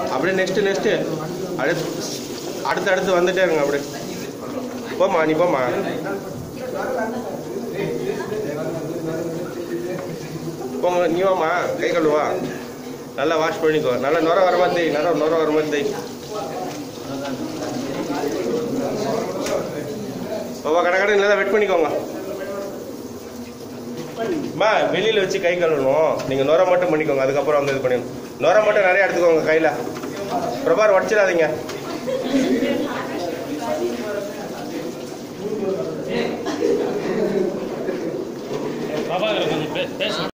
அப்படியே next next அடுத்து அடுத்து அடுத்து வந்துட்டே இருங்க அப்படியே போம்மா நீ போம்மா போங்க நீ வாம்மா கை கழுவா நல்லா வாஷ் பண்ணிக்கோ நல்லா நுர வர மாதிரி தேய் நல்லா நுர வர மாதிரி தேய் பாப்பா கடை கடை நல்லா வெட் பண்ணிக்கோங்க அம்மா வெளியில் வச்சு கை கழுவணும் நீங்கள் நுர மட்டும் பண்ணிக்கோங்க அதுக்கப்புறம் வந்து இது பண்ணிடணும் நுர மட்டும் நிறைய எடுத்துக்கோங்க கையில் பிரபார் உடச்சிடாதீங்க பிரபாகர் கொஞ்சம் பே- பேசு